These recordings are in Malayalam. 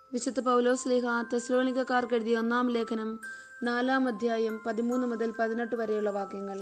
വിശുദ്ധ പൗലോസ് ലേഖ തെസ്ലോണിക്കക്കാർക്ക് എഴുതിയ ഒന്നാം ലേഖനം നാലാം അധ്യായം പതിമൂന്ന് മുതൽ പതിനെട്ട് വരെയുള്ള വാക്യങ്ങൾ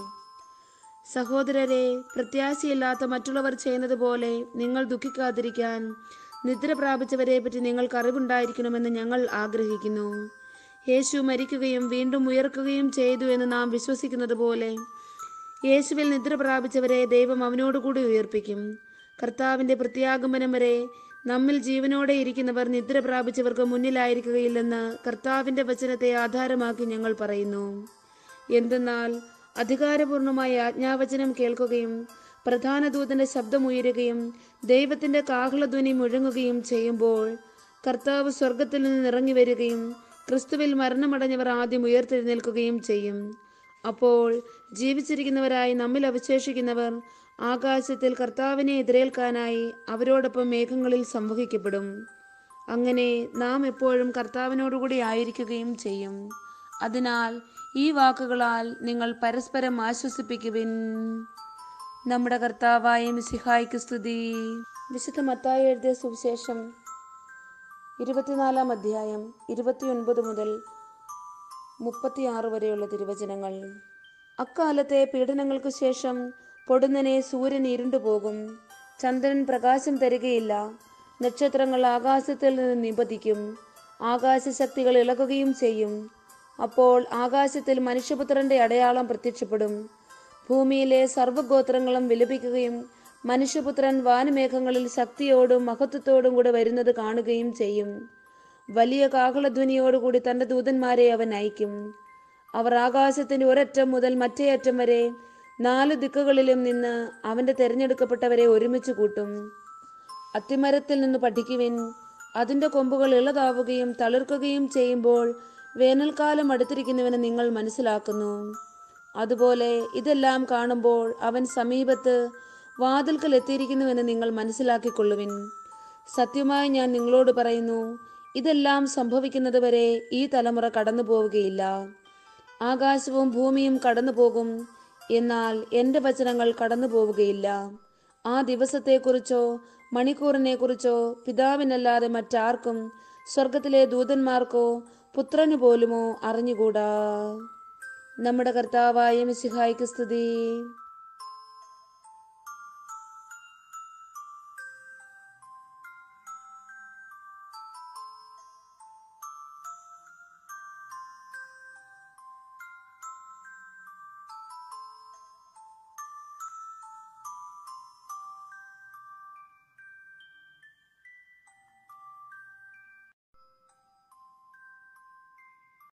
സഹോദരരെ പ്രത്യാശയില്ലാത്ത മറ്റുള്ളവർ ചെയ്യുന്നത് പോലെ നിങ്ങൾ ദുഃഖിക്കാതിരിക്കാൻ നിദ്ര പ്രാപിച്ചവരെ പറ്റി നിങ്ങൾക്ക് അറിവുണ്ടായിരിക്കണമെന്ന് ഞങ്ങൾ ആഗ്രഹിക്കുന്നു യേശു മരിക്കുകയും വീണ്ടും ഉയർക്കുകയും ചെയ്തു എന്ന് നാം വിശ്വസിക്കുന്നത് പോലെ യേശുവിൽ നിദ്ര പ്രാപിച്ചവരെ ദൈവം അവനോടുകൂടി ഉയർപ്പിക്കും കർത്താവിന്റെ പ്രത്യാഗമനം വരെ നമ്മിൽ ജീവനോടെ ഇരിക്കുന്നവർ നിദ്ര പ്രാപിച്ചവർക്ക് മുന്നിലായിരിക്കുകയില്ലെന്ന് കർത്താവിന്റെ വചനത്തെ ആധാരമാക്കി ഞങ്ങൾ പറയുന്നു എന്തെന്നാൽ അധികാരപൂർണമായ ആജ്ഞാവചനം കേൾക്കുകയും പ്രധാന ദൂതന്റെ ശബ്ദമുയരുകയും ദൈവത്തിന്റെ കാഹളധ്വനി മുഴങ്ങുകയും ചെയ്യുമ്പോൾ കർത്താവ് സ്വർഗത്തിൽ നിന്ന് ഇറങ്ങി വരികയും ക്രിസ്തുവിൽ മരണമടഞ്ഞവർ ആദ്യം ഉയർത്തെഴുന്നേൽക്കുകയും ചെയ്യും അപ്പോൾ ജീവിച്ചിരിക്കുന്നവരായി നമ്മിൽ അവശേഷിക്കുന്നവർ ആകാശത്തിൽ കർത്താവിനെ എതിരേൽക്കാനായി അവരോടൊപ്പം മേഘങ്ങളിൽ സംവഹിക്കപ്പെടും അങ്ങനെ നാം എപ്പോഴും കർത്താവിനോടുകൂടി ആയിരിക്കുകയും ചെയ്യും അതിനാൽ ഈ വാക്കുകളാൽ നിങ്ങൾ പരസ്പരം ആശ്വസിപ്പിക്കുവിൻ നമ്മുടെ കർത്താവായ മിസിഹായ്ക്ക് സ്തുതി വിശുദ്ധ മത്തായി എഴുതിയ സുവിശേഷം ഇരുപത്തിനാലാം അധ്യായം ഇരുപത്തിയൊൻപത് മുതൽ മുപ്പത്തിയാറ് വരെയുള്ള തിരുവചനങ്ങൾ അക്കാലത്തെ പീഡനങ്ങൾക്ക് ശേഷം പൊടുന്നനെ സൂര്യൻ ഇരുണ്ടുപോകും ചന്ദ്രൻ പ്രകാശം തരികയില്ല നക്ഷത്രങ്ങൾ ആകാശത്തിൽ നിന്ന് നിപതിക്കും ആകാശശക്തികൾ ഇളകുകയും ചെയ്യും അപ്പോൾ ആകാശത്തിൽ മനുഷ്യപുത്രന്റെ അടയാളം പ്രത്യക്ഷപ്പെടും ഭൂമിയിലെ സർവ്വഗോത്രങ്ങളും വിലപിക്കുകയും മനുഷ്യപുത്രൻ വാനമേഘങ്ങളിൽ ശക്തിയോടും മഹത്വത്തോടും കൂടെ വരുന്നത് കാണുകയും ചെയ്യും വലിയ കാഹളധ്വനിയോടുകൂടി തന്റെ ദൂതന്മാരെ അവൻ അയക്കും അവർ ആകാശത്തിന്റെ ഒരറ്റം മുതൽ മറ്റേ അറ്റം വരെ നാല് ദിക്കുകളിലും നിന്ന് അവന്റെ തെരഞ്ഞെടുക്കപ്പെട്ടവരെ ഒരുമിച്ച് കൂട്ടും അത്തിമരത്തിൽ നിന്ന് പഠിക്കുവിൻ അതിന്റെ കൊമ്പുകൾ ഇളതാവുകയും തളിർക്കുകയും ചെയ്യുമ്പോൾ വേനൽക്കാലം അടുത്തിരിക്കുന്നുവെന്ന് നിങ്ങൾ മനസ്സിലാക്കുന്നു അതുപോലെ ഇതെല്ലാം കാണുമ്പോൾ അവൻ സമീപത്ത് വാതിൽക്കൽ എത്തിയിരിക്കുന്നുവെന്ന് നിങ്ങൾ മനസ്സിലാക്കിക്കൊള്ളുവിൻ സത്യമായി ഞാൻ നിങ്ങളോട് പറയുന്നു ഇതെല്ലാം സംഭവിക്കുന്നത് വരെ ഈ തലമുറ കടന്നു പോവുകയില്ല ആകാശവും ഭൂമിയും കടന്നു പോകും എന്നാൽ എൻ്റെ വചനങ്ങൾ കടന്നു പോവുകയില്ല ആ ദിവസത്തെക്കുറിച്ചോ മണിക്കൂറിനെക്കുറിച്ചോ പിതാവിനല്ലാതെ മറ്റാർക്കും സ്വർഗത്തിലെ ദൂതന്മാർക്കോ പുത്രനു പോലുമോ അറിഞ്ഞുകൂടാ നമ്മുടെ കർത്താവായ മിശിഹായ്ക്ക് സ്തുതി